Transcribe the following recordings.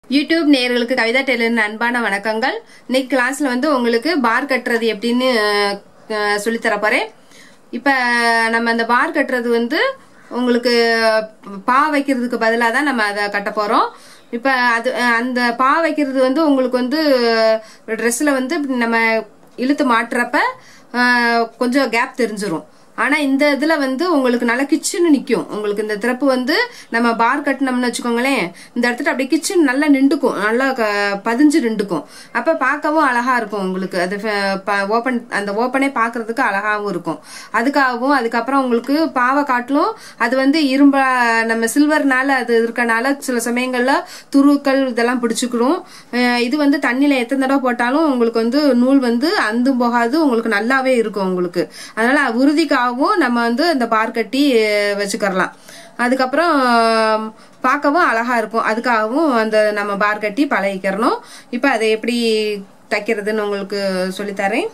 YouTube நேயர்களுக்கு கவிதா டெய்லரின் அன்பான வணக்கங்கள் இன்னைக்கு கிளாஸ்ல வந்து உங்களுக்கு பார் கட்டுறது எப்படின்னு அஹ், சொல்லித் தர போறேன் இப்ப நம்ம அந்த பார் கட்டுறது வந்து உங்களுக்கு பா வைக்கிறதுக்கு பதிலாக தான் நம்ம அதை கட்ட போறோம் இப்ப அது அஹ், அந்த பா வைக்கிறது வந்து உங்களுக்கு வந்து ட்ரெஸ்ல வந்து இப்படி நம்ம இழுத்து மாட்டுறப்ப அஹ், கொஞ்சம் கேப் தெரிஞ்சிரும் ஆனா இந்த இதுல வந்து உங்களுக்கு நல்லா கிச்சுன்னு நிக்கும் உங்களுக்கு இந்த திறப்பு வந்து நம்ம பார் கட்டினோம்னு வச்சுக்கோங்களேன் இந்த இடத்துல அப்படியே கிச்சன் நல்லா நின்றுக்கும் நல்லா க- பதிஞ்சு நின்றுக்கும் அப்ப பார்க்கவும் அழகா இருக்கும் உங்களுக்கு அது ஓப்பன் அந்த ஓப்பனே பார்க்கிறதுக்கு அழகாவும் இருக்கும் அதுக்காகவும் அதுக்கப்புறம் உங்களுக்கு பாவை காட்டிலும் அது வந்து இரும்ப நம்ம சில்வர்னால அது இருக்கனால சில சமயங்கள்ல துருக்கள் இதெல்லாம் பிடிச்சுக்கிடும் அஹ் இது வந்து தண்ணியில எத்தனை தடவை போட்டாலும் உங்களுக்கு வந்து நூல் வந்து அந்தும் போகாது உங்களுக்கு நல்லாவே இருக்கும் உங்களுக்கு அதனால உறுதிக்காகவும் நம்ம வந்து இந்த பார் கட்டி அஹ், வச்சுக்கறலாம் அதுக்கப்புறம் ஆம், பார்க்கவும் அழகா இருக்கும் அதுக்காகவும் அந்த நம்ம பார் கட்டி பழகிக்கிறணும் இப்ப அதை எப்படி தைக்கிறதுன்னு உங்களுக்கு சொல்லித்தரேன்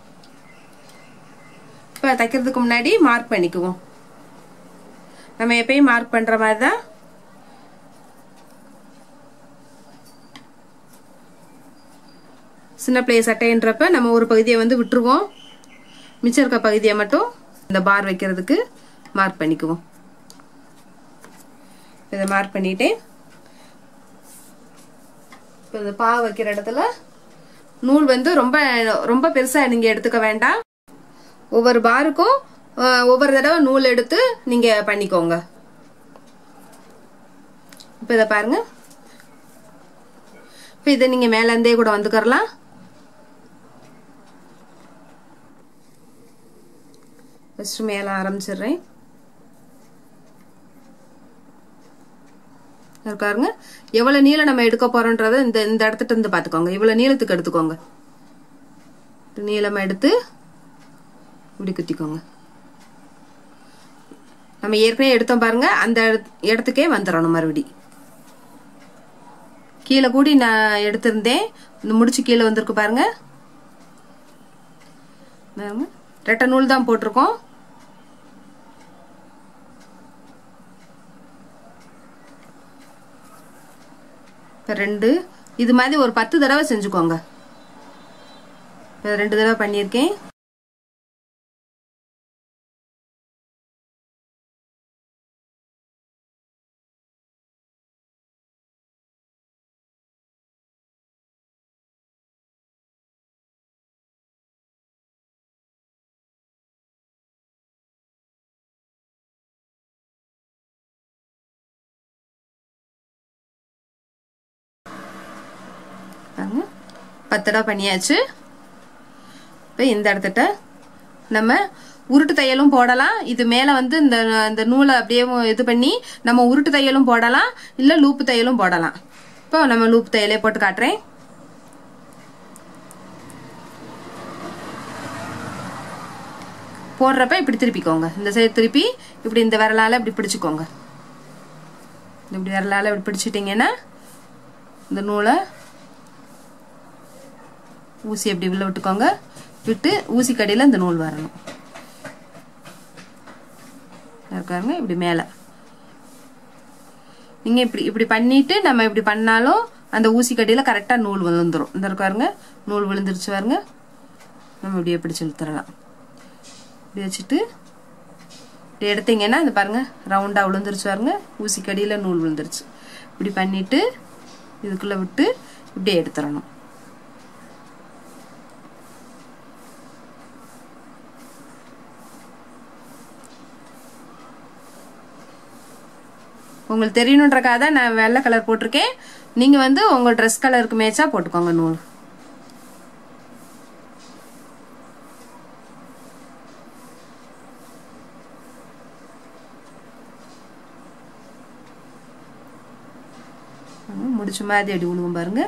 இப்ப தைக்கிறதுக்கு முன்னாடி மார்க் பண்ணிக்குவோம் நம்ம எப்பயும் மார்க் பண்ற மாதிரி தான் சின்ன பிளே சட்டைன்றப்ப நம்ம ஒரு பகுதியை வந்து விட்டுருவோம் மிச்சம் இருக்க பகுதியை மட்டும் இந்த பார் வைக்கிறதுக்கு மார்க் பண்ணிக்குவோம் இதை மார்க் பண்ணிட்டேன் இப்போ இந்த பா வைக்கிற இடத்துல நூல் வந்து ரொம்ப ரொம்ப பெருசா நீங்க எடுத்துக்க வேண்டாம் ஒவ்வொரு பாருக்கும் அஹ், ஒவ்வொரு தடவை நூல் எடுத்து நீங்க பண்ணிக்கோங்க இப்போ இதை பாருங்க இப்போ இதை நீங்க மேல இருந்தே கூட வந்துக்கறலாம் ஃபர்ஸ்ட் மேல ஆரம்பிச்சிடுறேன் இருக்காருங்க எவ்வளவு நீளம் நம்ம எடுக்க போறோன்றத இந்த இந்த இடத்துட்டு இருந்து பாத்துக்கோங்க இவ்வளவு நீளத்துக்கு எடுத்துக்கோங்க இப்படி நீளமா எடுத்து இப்படி குத்திக்கோங்க நம்ம ஏற்கனவே எடுத்தோம் பாருங்க அந்த இடத்- இடத்துக்கே வந்துடணும் மறுபடி கீழே கூடி நான் எடுத்திருந்தேன் இந்த முடிச்சு கீழே வந்திருக்கு பாருங்க பாருங்க. ரெட்டை நூல் தான் போட்டிருக்கோம் இப்ப ரெண்டு இது மாதிரி ஒரு பத்து தடவை செஞ்சுக்கோங்க இப்ப ரெண்டு தடவை பண்ணியிருக்கேன் பாருங்க பத்து தடவை பண்ணியாச்சு இப்போ இந்த இடத்துட்ட நம்ம உருட்டு தையலும் போடலாம் இது மேல வந்து இந்த இந்த நூலை அப்படியே இது பண்ணி நம்ம உருட்டு தையலும் போடலாம் இல்ல லூப்பு தையலும் போடலாம் இப்போ நம்ம லூப்பு தையலே போட்டு காட்டுறேன் போடுறப்ப இப்படி திருப்பிக்கோங்க இந்த சைடு திருப்பி இப்படி இந்த விரலால இப்படி பிடிச்சுக்கோங்க இப்படி விரலால இப்படி பிடிச்சிட்டிங்கன்னா இந்த நூலை ஊசி அப்படி உள்ள விட்டுக்கோங்க விட்டு ஊசி கடியில இந்த நூல் வரணும் இருக்காருங்க இப்படி மேல நீங்க இப்படி இப்படி பண்ணிட்டு நம்ம இப்படி பண்ணாலும் அந்த ஊசி கடியில கரெக்டா நூல் விழுந்துரும் இந்த இருக்காருங்க நூல் விழுந்துருச்சு பாருங்க நம்ம இப்படியே பிடிச்சு இழுத்துடலாம் இப்படி வச்சுட்டு இப்படி எடுத்தீங்கன்னா இந்த பாருங்க ரவுண்டா விழுந்துருச்சு பாருங்க ஊசி கடியில நூல் விழுந்துருச்சு இப்படி பண்ணிட்டு இதுக்குள்ள விட்டு இப்படியே எடுத்துடணும் உங்களுக்கு தெரியணுன்றக்காக தான் நான் வெள்ளை கலர் போட்டிருக்கேன் நீங்க வந்து உங்க ட்ரெஸ் கலருக்கு மேட்சா போட்டுக்கோங்க நூல் ம், முடிச்ச மாதிரி அடி விழுவும் பாருங்க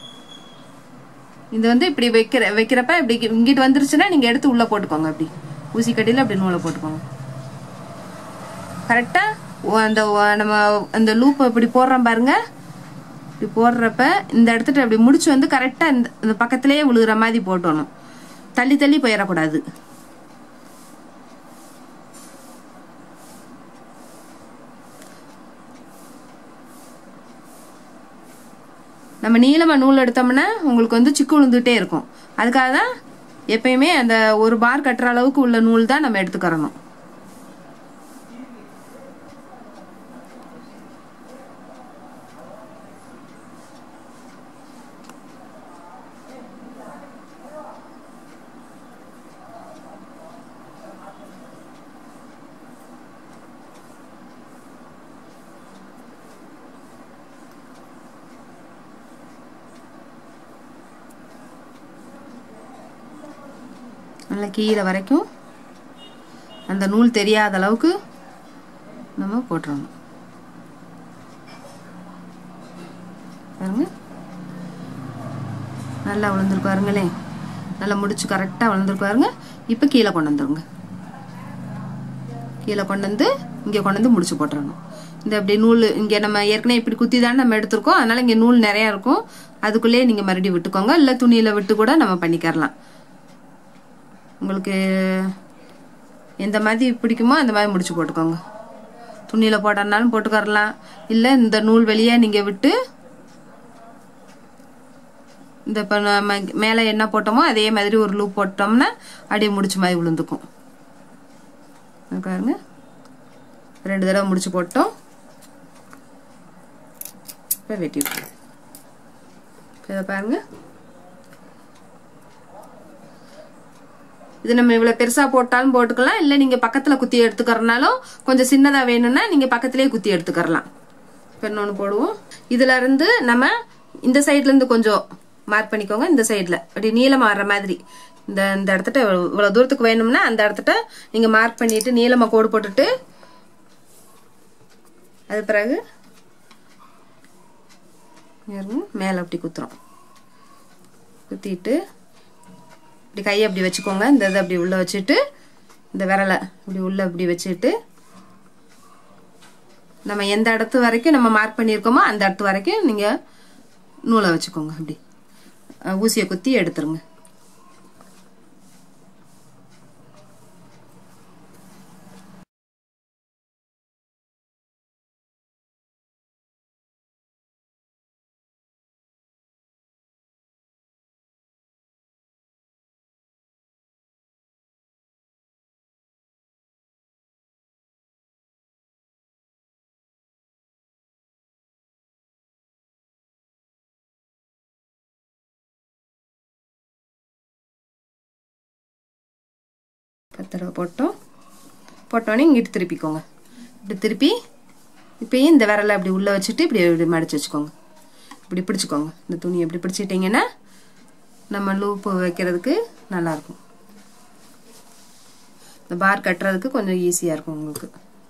இது வந்து இப்படி வைக்கிற வைக்கிறப்ப இப்படி இங்கிட்டு வந்துருச்சுன்னா நீங்க எடுத்து உள்ள போட்டுக்கோங்க அப்படி ஊசி கட்டியில அப்படி நூலை போட்டுக்கோங்க கரெக்டா அந்த ஒ- நம்ம அந்த லூப் இப்படி போடுறோம் பாருங்க இப்படி போடுறப்ப இந்த இடத்துல அப்படி முடிச்சு வந்து கரெக்டா இந்த இந்த பக்கத்திலேயே விழுகிற மாதிரி போட்டணும் தள்ளி தள்ளி போயிடக்கூடாது நம்ம நீளமாக நூல் எடுத்தோம்னா உங்களுக்கு வந்து சிக்கு விழுந்துகிட்டே இருக்கும் அதுக்காக தான் எப்பயுமே அந்த ஒரு பார் கட்டுற அளவுக்கு உள்ள நூல் தான் நம்ம எடுத்துக்கிறணும் நல்லா கீழே வரைக்கும் அந்த நூல் தெரியாத அளவுக்கு நம்ம போட்டுறணும் பாருங்க நல்லா விழுந்துருக்கு பாருங்களேன் நல்லா முடிச்சு கரெக்டாக விழுந்துருக்கு பாருங்க இப்போ கீழே கொண்டு வந்துருங்க கீழே கொண்டு வந்து இங்கே கொண்டு வந்து முடிச்சு போட்டுறணும் இந்த அப்படி நூல் இங்கே நம்ம ஏற்கனவே இப்படி குத்தி தான் நம்ம எடுத்திருக்கோம் அதனால இங்கே நூல் நிறையா இருக்கும் அதுக்குள்ளேயே நீங்கள் மறுபடியும் விட்டுக்கோங்க இல்லை துணியில் விட்டு கூட நம்ம பண்ணிக்கரலாம் உங்களுக்கு எந்த மாதிரி பிடிக்குமோ அந்த மாதிரி முடிச்சு போட்டுக்கோங்க துணியில் போடுறதுனாலும் போட்டுக்கரலாம் இல்லை இந்த நூல் வெளியே நீங்கள் விட்டு இந்த இப்போ நம்ம மேலே என்ன போட்டோமோ அதே மாதிரி ஒரு லூப் போட்டோம்னா அப்படியே முடிச்ச மாதிரி விழுந்துக்கும் பாருங்க ரெண்டு தடவை முடிச்சு போட்டோம் இப்போ வெட்டி விட்டுருங்க இதை பாருங்க இது நம்ம இவ்வளவு பெருசா போட்டாலும் போட்டுக்கலாம் இல்ல நீங்க பக்கத்துல குத்தி எடுத்துக்கறனாலும் கொஞ்சம் சின்னதா வேணும்னா நீங்க பக்கத்திலேயே குத்தி எடுத்துக்கறலாம் இப்ப இன்னொன்னு போடுவோம் இதுல இருந்து நம்ம இந்த சைடுல இருந்து கொஞ்சம் மார்க் பண்ணிக்கோங்க இந்த சைடுல அப்படி நீளமா வர்ற மாதிரி இந்த இந்த இடத்துட்ட இவ்வளவு தூரத்துக்கு வேணும்னா அந்த இடத்துட்ட நீங்க மார்க் பண்ணிட்டு நீளமா கோடு போட்டுட்டு அது பிறகு மேல அப்படி குத்துறோம் குத்திட்டு இப்படி கையை அப்படி வச்சுக்கோங்க இந்த இதை அப்படி உள்ள வச்சுட்டு இந்த விரலை இப்படி உள்ள அப்படி வச்சுட்டு நம்ம எந்த இடத்து வரைக்கும் நம்ம மார்க் பண்ணியிருக்கோமோ அந்த இடத்து வரைக்கும் நீங்க நூலை வச்சுக்கோங்க அப்படி ஊசியை குத்தி எடுத்துருங்க பத்து ரூபா போட்டோம் போட்டோன்னே இங்கிட்டு திருப்பிக்கோங்க இப்படி திருப்பி இப்பயும் இந்த விரலை அப்படி உள்ளே வச்சுட்டு இப்படி இப்படி மடிச்சு வச்சுக்கோங்க இப்படி பிடிச்சிக்கோங்க இந்த துணி எப்படி பிடிச்சிட்டிங்கன்னா நம்ம லூப்பு வைக்கிறதுக்கு நல்லாயிருக்கும் இந்த பார் கட்டுறதுக்கு கொஞ்சம் ஈஸியாக இருக்கும் உங்களுக்கு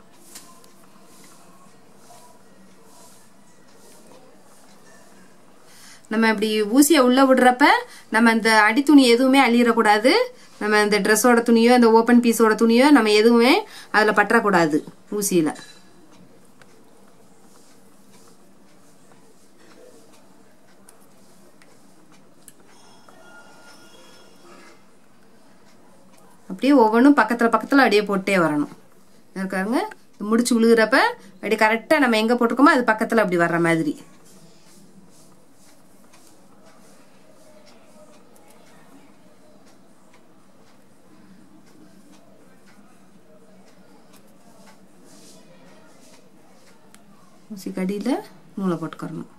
நம்ம இப்படி ஊசியை உள்ள விடுறப்ப நம்ம இந்த அடி துணி எதுவுமே அள்ளிடக்கூடாது நம்ம இந்த ட்ரெஸ்ஸோட துணியோ இந்த ஓப்பன் பீஸோட துணியோ நம்ம எதுவுமே அதில் பற்றக்கூடாது ஊசியில் அப்படியே ஒவ்வொன்றும் பக்கத்தில் பக்கத்தில் அப்படியே போட்டே வரணும் இருக்காருங்க முடிச்சு விழுகிறப்ப அப்படி கரெக்டாக நம்ம எங்கே போட்டிருக்கோமோ அது பக்கத்தில் அப்படி வர்ற மாதிரி ஊசி கடியில் நூலை போட்டுக்கறணும்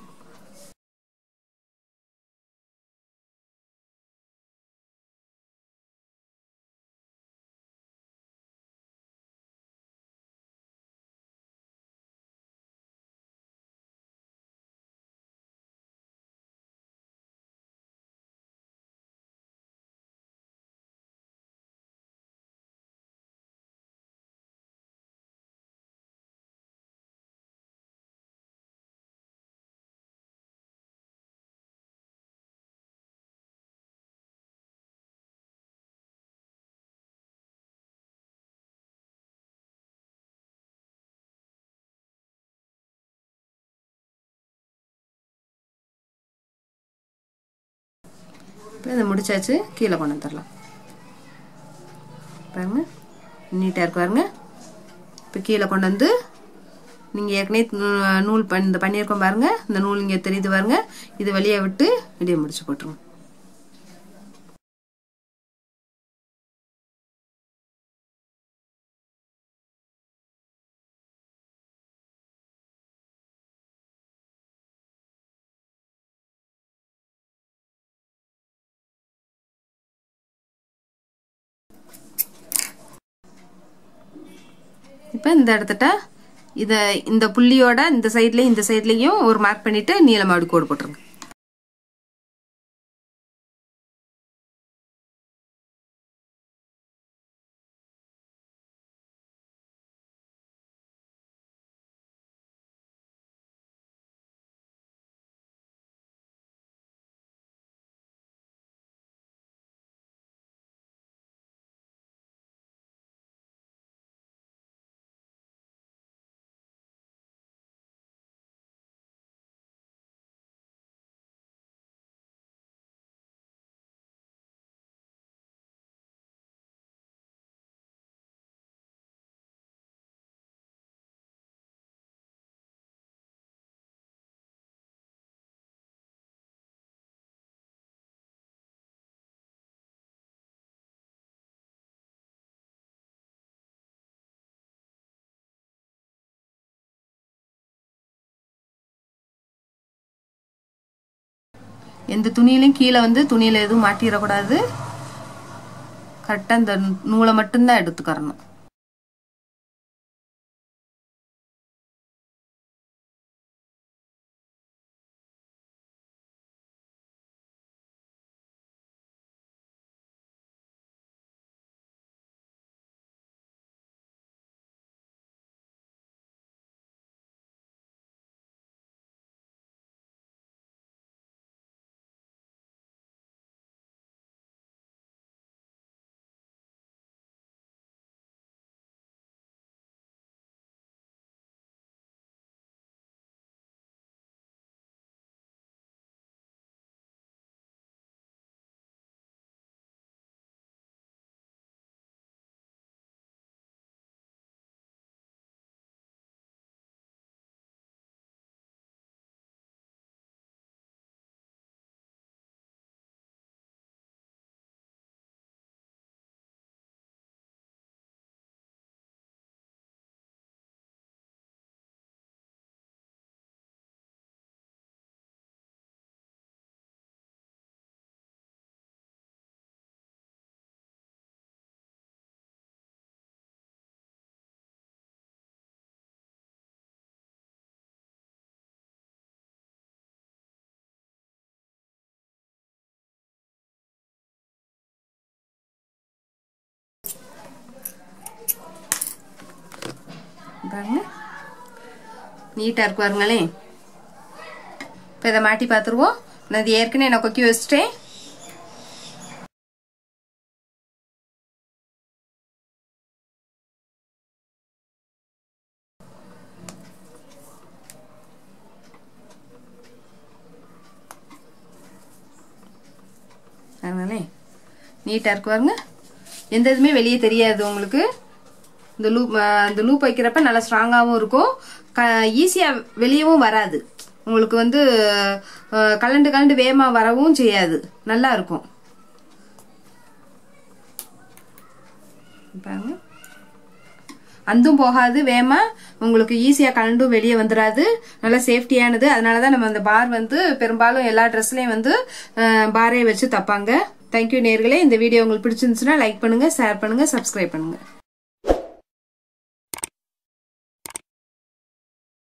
இப்போ இதை முடிச்சாச்சு கீழே கொண்டு வந்துடலாம் பாருங்க நீட்டாக இருக்கு பாருங்க இப்போ கீழே கொண்டு வந்து நீங்கள் ஏற்கனவே நூ- நூல் பண் இந்த பண்ணியிருக்கோம் பாருங்க இந்த நூல் இங்கே தெரியுது பாருங்க இது வழியா விட்டு இடையே முடிச்சு போட்டுருங்க இப்போ இந்த இடத்துட்ட இத இந்த புள்ளியோட இந்த சைட்லயும் இந்த சைட்லயும் ஒரு மார்க் பண்ணிட்டு நீளமாடி கோடு போட்டுருங்க எந்த துணியிலையும் கீழே வந்து துணியில எதுவும் மாட்டிடக்கூடாது கரெக்டா இந்த நூலை மட்டும்தான் எடுத்துக்கறணும் பாருங்க நீட்டா இருக்கு பாருங்களேன் இப்போ இதை மாட்டி பார்த்துருவோம் நான் இது ஏற்கனவே நான் கொக்கி வச்சுட்டேன் அதனாலே நீட்டாக இருக்கு பாருங்க எந்த இதுவுமே வெளியே தெரியாது உங்களுக்கு இந்த லூப் இந்த லூப் வைக்கிறப்ப நல்லா ஸ்ட்ராங்காகவும் இருக்கும் க ஈஸியாக வெளியவும் வராது உங்களுக்கு வந்து அஹ், கலண்டு கலண்டு வேகமாக வரவும் செய்யாது நல்லா இருக்கும் பாருங்க அந்தும் போகாது வேமா உங்களுக்கு ஈஸியாக கலண்டும் வெளியே வந்துடாது நல்லா சேஃப்டியானது அதனால தான் நம்ம அந்த பார் வந்து பெரும்பாலும் எல்லா ட்ரெஸ்லையும் வந்து அஹ், பாரே வச்சு தப்பாங்க தேங்க்யூ நேர்களே இந்த வீடியோ உங்களுக்கு பிடிச்சிருந்துச்சுன்னா லைக் பண்ணுங்க ஷேர் பண்ணுங்க சப்ஸ்கிரைப் பண்ணுங்க